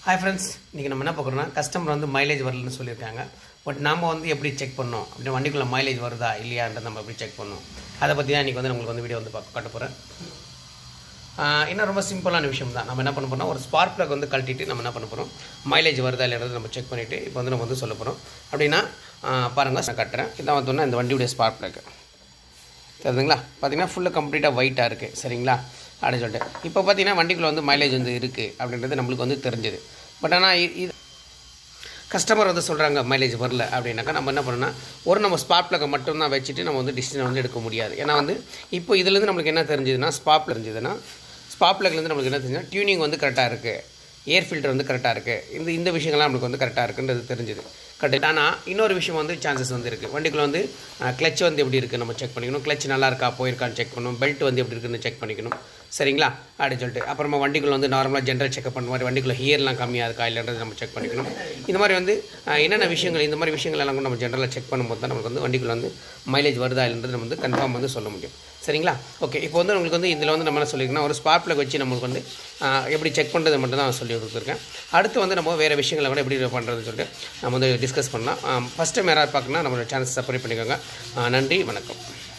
hi friends இன்றைக்கி நம்ம என்ன பார்க்குறோம்னா கஸ்டமர் வந்து மைலேஜ் வரலன்னு சொல்லியிருக்காங்க பட் நாம் வந்து எப்படி செக் பண்ணோம் அப்படி வண்டிக்குள்ளே மைலேஜ் வருதா இல்லையான்றதை நம்ம எப்படி செக் பண்ணோம் அதை பற்றி தான் இன்றைக்கி வந்து உங்களுக்கு வந்து வீடியோ வந்து பார்க்க காட்ட போகிறேன் இன்னும் ரொம்ப சிம்பிளான விஷயம் தான் நம்ம என்ன பண்ண போறோம் ஒரு ஸ்பார்க் plug வந்து கழட்டிட்டு நம்ம என்ன பண்ண போகிறோம் மைலேஜ் வருதா இல்லைன்றதை நம்ம செக் பண்ணிவிட்டு இப்போ வந்து நம்ம வந்து சொல்ல போகிறோம் அப்படின்னா பாருங்கள் நான் கட்டுறேன் இதான் வந்தோன்னா இந்த வண்டியுடைய ஸ்பார்க் plug தெரியுதுங்களா பார்த்தீங்கன்னா ஃபுல்லாக கம்ப்ளீட்டாக ஒயிட்டாக இருக்குது சரிங்களா அப்படின்னு சொல்லிட்டு இப்போ பார்த்தீங்கன்னா வண்டிக்குள்ளே வந்து மைலேஜ் வந்து இருக்குது அப்படின்றது நம்மளுக்கு வந்து தெரிஞ்சது பட் ஆனால் இது கஸ்டமர் வந்து சொல்கிறாங்க மைலேஜ் வரல அப்படின்னாக்கா நம்ம என்ன பண்ணோம்னா ஒரு நம்ம ஸ்பாட் பிளக்கை மட்டும்தான் வச்சுட்டு நம்ம வந்து டிசிஷன் வந்து எடுக்க முடியாது ஏன்னா வந்து இப்போ இதுலேருந்து நம்மளுக்கு என்ன தெரிஞ்சதுன்னா ஸ்பாட் தெரிஞ்சதுன்னா ஸ்பாட் பிளக்லேருந்து நம்மளுக்கு என்ன தெரிஞ்சுன்னா டியூனிங் வந்து கரெக்டாக இருக்குது ஏர் ஃபில்டர் வந்து கரெக்டாக இருக்குது இந்த இந்த விஷயங்கள்லாம் நம்மளுக்கு வந்து கரெக்டாக இருக்குன்றது தெரிஞ்சுது கரெக்ட் ஆனால் இன்னொரு விஷயம் வந்து சான்சஸ் வந்து இருக்குது வண்டிக்குள்ள வந்து கிளச் வந்து எப்படி இருக்குது நம்ம செக் பண்ணிக்கணும் கிளச் நல்லா இருக்கா போயிருக்கான்னு செக் பண்ணணும் பெல்ட் வந்து எப்படி இருக்குன்னு செக் பண்ணிக்கணும் சரிங்களா அப்படின்னு சொல்லிட்டு அப்புறமா வண்டிக்குள்ள வந்து நார்மலாக ஜென்ரல் செக்அப் பண்ண மாதிரி வண்டிக்குள்ள ஹியர்லாம் கம்மியாக இருக்கா இல்லைன்றது நம்ம செக் பண்ணிக்கணும் இந்த மாதிரி வந்து அஹ், என்னென்ன விஷயங்கள் இந்த மாதிரி விஷயங்கள் எல்லாம் கூட நம்ம ஜென்ரலாக செக் பண்ணும்போது தான் நமக்கு வந்து வண்டிக்குள்ள வந்து மைலேஜ் வருதா இல்லைன்றது நம்ம வந்து கன்ஃபார்ம் வந்து சொல்ல முடியும் சரிங்களா ஓகே இப்போ வந்து உங்களுக்கு வந்து இதில் வந்து நம்ம என்ன சொல்லியிருக்கோம்னா ஒரு ஸ்பார்க் plug வச்சு நம்மளுக்கு வந்து ஆஹ், எப்படி செக் பண்ணுறது மட்டும் தான் சொல்லி கொடுத்துருக்கேன் அடுத்து வந்து நம்ம வேறு விஷயங்களை கூட எப்படி பண்ணுறதுன்னு சொல்லிட்டு நம்ம வந்து டிஸ்கஸ் பண்ணலாம் ஃபஸ்ட் டைம் யாராவது பார்க்கணும்னா நம்மளோட சேனல் சப்ஸ்கிரைப் பண்ணிக்கோங்க ஆஹ், நன்றி வணக்கம்